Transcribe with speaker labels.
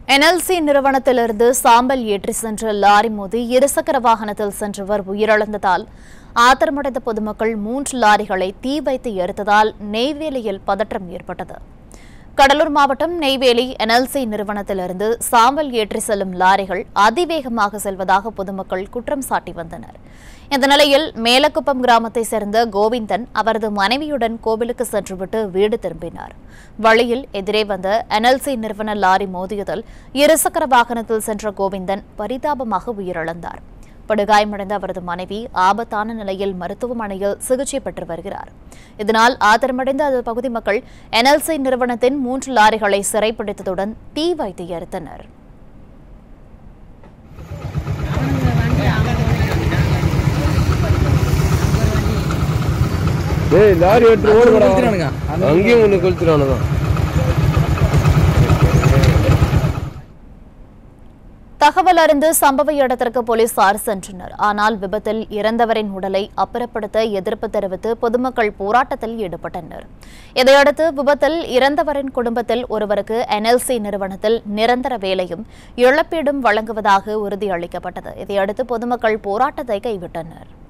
Speaker 1: NLC நிறுவனத்திலிருந்து சாம்பல் ஏற்றி சென்ற லாரி மோதி இருசக்கர வாகனத்தில் சென்றவர் உயிரிழந்ததால் ஆத்திரமடைந்த பொதுமக்கள் மூன்று லாரிகளை தீ வைத்து எரித்ததால் நெய்வேலியில் பதற்றம் ஏற்பட்டது கடலூர் மாவட்டம் நெய்வேலி என்எல்சி நிறுவனத்திலிருந்து சாம்பல் ஏற்றி செல்லும் லாரிகள் அதிவேகமாக செல்வதாக பொதுமக்கள் குற்றம் சாட்டி வந்தனர் இந்த நிலையில் மேலக்குப்பம் கிராமத்தை சேர்ந்த கோவிந்தன் அவரது மனைவியுடன் கோவிலுக்கு சென்றுவிட்டு வீடு திரும்பினார் வழியில் எதிரே வந்த என்எல்சி நிறுவன லாரி மோதியதில் இருசக்கர வாகனத்தில் சென்ற கோவிந்தன் பரிதாபமாக உயிரிழந்தார் படுகாயமடைந்த அவரது மனைவி ஆபத்தான நிலையில் மருத்துவமனையில் சிகிச்சை பெற்று வருகிறார் இதனால் ஆத்திரமடைந்த அந்த பகுதி மக்கள் என்எல்சி நிறுவனத்தின் மூன்று லாரிகளை சிறைப்பிடித்ததுடன் தீ வைத்து எரித்தனர்
Speaker 2: டேய் லாரி எடுத்து ஓடுறா
Speaker 3: கொளுத்துறானுங்க.
Speaker 2: அங்கேயும் ஒன்று கொளுத்துறானுங்க
Speaker 1: தகவல் அறிந்து சம்பவ இடத்திற்கு போலீசார் சென்றனர் ஆனால் விபத்தில் இறந்தவரின் உடலை அப்புறப்படுத்த எதிர்ப்பு தெரிவித்து பொதுமக்கள் போராட்டத்தில் ஈடுபட்டனர் இதையடுத்து விபத்தில் இறந்தவரின் குடும்பத்தில் ஒருவருக்கு என்எல்சி நிறுவனத்தில் நிரந்தர வேலையும் இழப்பீடும் வழங்குவதாக உறுதியளிக்கப்பட்டது இதையடுத்து பொதுமக்கள் போராட்டத்தை கைவிட்டனர்